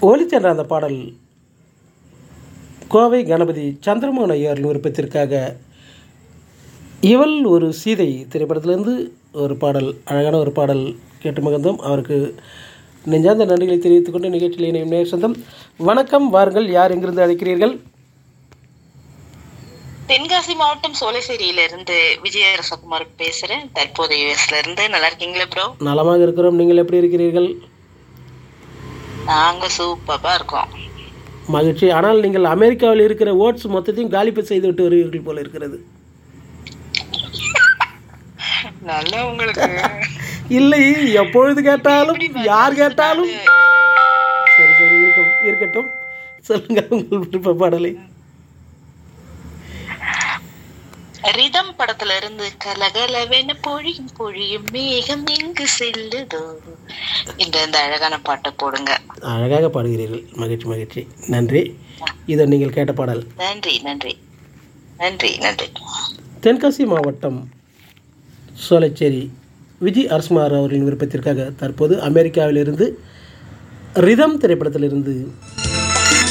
ஒலிச்சென்ற அந்த பாடல் கோவை கணபதி சந்திரமோகன் ஐயரின் விருப்பத்திற்காக இவள் ஒரு சீதை திரைப்படத்திலிருந்து ஒரு பாடல் அழகான ஒரு பாடல் கேட்டு மகிழ்ந்தோம் அவருக்கு நெஞ்சார்ந்த நன்றிகளை தெரிவித்துக் கொண்டு நிகழ்ச்சியில் இணையும் நேர் சொந்தம் வணக்கம் வாருங்கள் யார் எங்கிருந்து அழைக்கிறீர்கள் தென்காசி மாவட்டம் சோலைசேரியில இருந்து விஜய ரசகுமார் பேசுறேன் தற்போது யூஎஸ்ல இருந்து நல்லா இருக்கீங்களா ப்ரோ நலமாக இருக்கிறோம் நீங்கள் எப்படி இருக்கிறீர்கள் நாங்க சூப்பரா இருக்கோம் மகிழ்ச்சி ஆனால் நீங்கள் அமெரிக்காவில் இருக்கிற ஓட்ஸ் மொத்தத்தையும் காலிப்பு செய்து விட்டு வருவீர்கள் போல இருக்கிறது நல்லா உங்களுக்கு இல்லை எப்பொழுது கேட்டாலும் யார் கேட்டாலும் சரி சரி இருக்கும் இருக்கட்டும் சொல்லுங்க உங்கள் விருப்ப பாடலை ரிதம் படத்துல இருந்து கலகலவென பொழியும் பொழியும் மேகம் எங்கு செல்லுதோ இந்த இந்த அழகான பாட்டை போடுங்க அழகாக பாடுகிறீர்கள் மகிழ்ச்சி மகிழ்ச்சி நன்றி இதை நீங்கள் கேட்ட பாடல் நன்றி நன்றி நன்றி நன்றி தென்காசி மாவட்டம் சோலைச்சேரி விஜய் அரசுமார் அவர்களின் விருப்பத்திற்காக தற்போது அமெரிக்காவிலிருந்து ரிதம் திரைப்படத்திலிருந்து